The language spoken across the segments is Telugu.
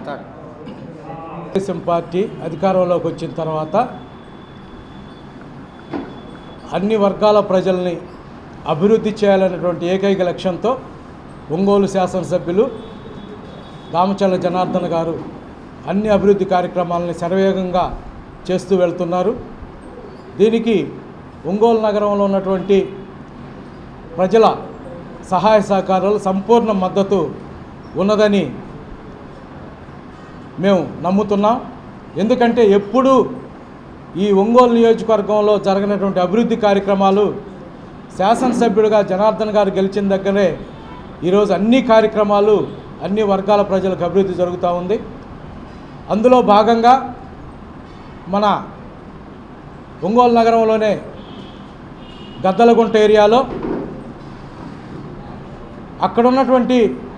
స్టార్ట్ తెలుగుదేశం పార్టీ అధికారంలోకి వచ్చిన తర్వాత అన్ని వర్గాల ప్రజల్ని అభివృద్ధి చేయాలనేటువంటి ఏకైక లక్ష్యంతో ఒంగోలు శాసనసభ్యులు రామచంద్ర జనార్దన్ గారు అన్ని అభివృద్ధి కార్యక్రమాలని శరవేగంగా చేస్తూ వెళ్తున్నారు దీనికి ఒంగోలు నగరంలో ఉన్నటువంటి ప్రజల సహాయ సహకారాలు సంపూర్ణ మద్దతు ఉన్నదని మేము నమ్ముతున్నాం ఎందుకంటే ఎప్పుడూ ఈ ఒంగోలు నియోజకవర్గంలో జరగనటువంటి అభివృద్ధి కార్యక్రమాలు శాసనసభ్యుడిగా జనార్దన్ గారు గెలిచిన దగ్గరే ఈరోజు అన్ని కార్యక్రమాలు అన్ని వర్గాల ప్రజలకు అభివృద్ధి జరుగుతూ ఉంది అందులో భాగంగా మన ఒంగోలు నగరంలోనే గద్దలగుంట ఏరియాలో అక్కడ ఉన్నటువంటి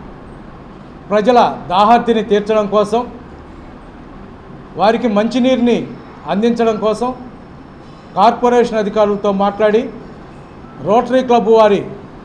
ప్రజల దాహార్తిని తీర్చడం కోసం వారికి మంచినీరుని అందించడం కోసం కార్పొరేషన్ అధికారులతో మాట్లాడి రోటరీ క్లబ్ వారి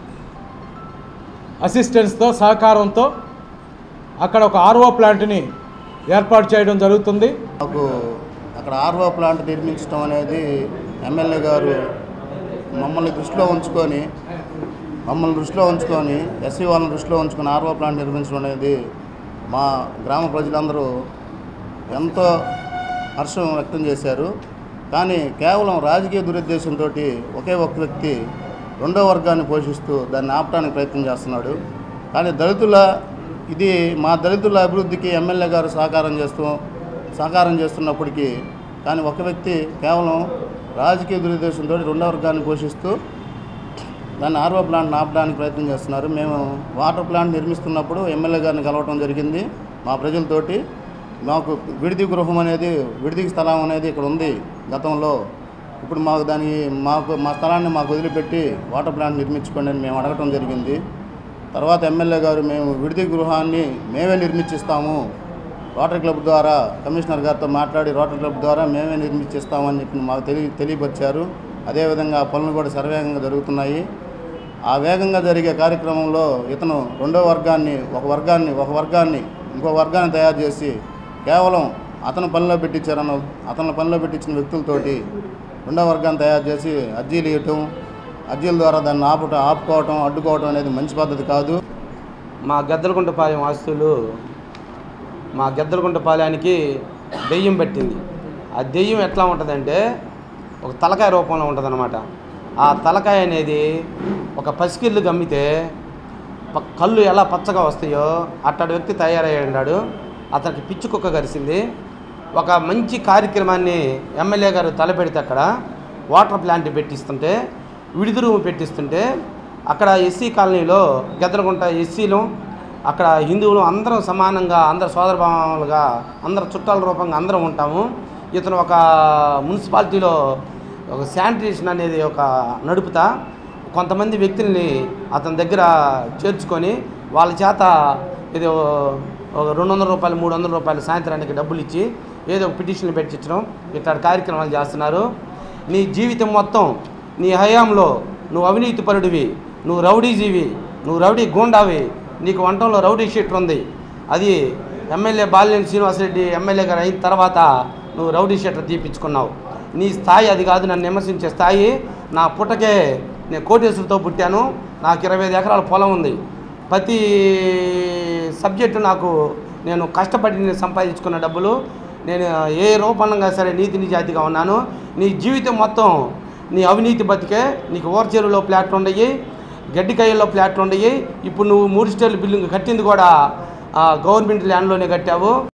అసిస్టెన్స్తో సహకారంతో అక్కడ ఒక ఆర్ఓ ప్లాంట్ని ఏర్పాటు చేయడం జరుగుతుంది మాకు అక్కడ ఆర్వో ప్లాంట్ నిర్మించడం అనేది ఎమ్మెల్యే గారు మమ్మల్ని దృష్టిలో ఉంచుకొని మమ్మల్ని దృష్టిలో ఉంచుకొని ఎస్సీ వాళ్ళని దృష్టిలో ఉంచుకొని ఆర్వో ప్లాంట్ నిర్మించడం అనేది మా గ్రామ ప్రజలందరూ ఎంతో హర్షం వ్యక్తం చేశారు కానీ కేవలం రాజకీయ దురుద్దేశంతో ఒకే ఒక వ్యక్తి రెండో వర్గాన్ని పోషిస్తూ దాన్ని ఆపడానికి ప్రయత్నం చేస్తున్నాడు కానీ దళితుల ఇది మా దళితుల అభివృద్ధికి ఎమ్మెల్యే గారు సహకారం చేస్తూ సహకారం చేస్తున్నప్పటికీ కానీ ఒక వ్యక్తి కేవలం రాజకీయ దురుద్దేశంతో రెండో వర్గాన్ని పోషిస్తూ దాన్ని ఆర్వో ప్లాంట్ ఆపడానికి ప్రయత్నం చేస్తున్నారు మేము వాటర్ ప్లాంట్ నిర్మిస్తున్నప్పుడు ఎమ్మెల్యే గారిని కలవటం జరిగింది మా ప్రజలతోటి మాకు విడిది గృహం అనేది విడిది స్థలం అనేది ఇక్కడ ఉంది గతంలో ఇప్పుడు మాకు దానికి మాకు మా స్థలాన్ని మాకు వదిలిపెట్టి వాటర్ ప్లాంట్ నిర్మించుకోండి అని మేము అడగటం జరిగింది తర్వాత ఎమ్మెల్యే గారు మేము విడిది గృహాన్ని మేమే నిర్మించిస్తాము రోటరీ క్లబ్ ద్వారా కమిషనర్ గారితో మాట్లాడి రోటరీ క్లబ్ ద్వారా మేమే నిర్మించిస్తామని చెప్పి మాకు తెలియ తెలియపరిచారు అదేవిధంగా ఆ పనులు కూడా శరవేగంగా జరుగుతున్నాయి ఆ వేగంగా జరిగే కార్యక్రమంలో ఇతను రెండో వర్గాన్ని ఒక వర్గాన్ని ఒక వర్గాన్ని ఇంకో వర్గాన్ని తయారు చేసి కేవలం అతను పనిలో పెట్టించారన్న అతని పనిలో పెట్టించిన వ్యక్తులతోటి రెండో వర్గాన్ని తయారు చేసి అర్జీలు ఇవ్వటం అర్జీల ద్వారా దాన్ని ఆపటం ఆపుకోవటం అడ్డుకోవటం అనేది మంచి పద్ధతి కాదు మా గద్దలకుంటపాలెం ఆస్తులు మా గద్దలకుంటపాలెనికి దెయ్యం పట్టింది ఆ దెయ్యం ఎట్లా ఉంటుందంటే ఒక తలకాయ రూపంలో ఉంటుందన్నమాట ఆ తలకాయ అనేది ఒక పసికిళ్ళు గమ్మితే ప- కళ్ళు ఎలా పచ్చగా వస్తాయో అట్టడి వ్యక్తి తయారయ్యాడు అతనికి పిచ్చి కుక్క కరిసింది ఒక మంచి కార్యక్రమాన్ని ఎమ్మెల్యే గారు తలపెడితే అక్కడ వాటర్ ప్లాంట్ పెట్టిస్తుంటే విడిది రూమ్ పెట్టిస్తుంటే అక్కడ ఎస్సీ కాలనీలో గెద్దరగుంట ఎస్సీలు అక్కడ హిందువులు అందరం సమానంగా అందరు సోదరభావాలుగా అందరు చుట్టాల రూపంగా అందరం ఉంటాము ఇతను ఒక మున్సిపాలిటీలో ఒక శానిటేషన్ అనేది ఒక నడుపుతా కొంతమంది వ్యక్తుల్ని అతని దగ్గర చేర్చుకొని వాళ్ళ చేత ఏదో ఒక రెండు వందల రూపాయలు మూడు వందల రూపాయలు సాయంత్రానికి డబ్బులు ఇచ్చి ఏదో ఒక పిటిషన్లు పెట్టించడం ఇట్లాంటి కార్యక్రమాలు చేస్తున్నారు నీ జీవితం మొత్తం నీ హయాంలో నువ్వు అవినీతి పరుడివి నువ్వు రౌడీజీవి నువ్వు రౌడీ గూండావి నీకు వంటంలో రౌడీ షీట్ ఉంది అది ఎమ్మెల్యే బాలినేని శ్రీనివాసరెడ్డి ఎమ్మెల్యే గారు అయిన తర్వాత నువ్వు రౌడీ షీటర్ తీపించుకున్నావు నీ స్థాయి అది కాదు నన్ను విమర్శించే స్థాయి నా పుట్టకే నేను కోటేశ్వరితో పుట్టాను నాకు ఇరవై ఐదు ఎకరాల పొలం ఉంది ప్రతి సబ్జెక్టు నాకు నేను కష్టపడి నేను సంపాదించుకున్న డబ్బులు నేను ఏ రూపంగా సరే నీతి నిజాయితీగా ఉన్నాను నీ జీవితం మొత్తం నీ అవినీతి బతికే నీకు ఓర్చెరులో ఫ్లాట్లు ఉండయి గడ్డికాయల్లో ఫ్లాట్లు ఉండయి ఇప్పుడు నువ్వు మూడు స్టేర్ల బిల్డింగ్ కట్టింది కూడా ఆ, గవర్నమెంట్ ల్యాండ్లోనే కట్టావు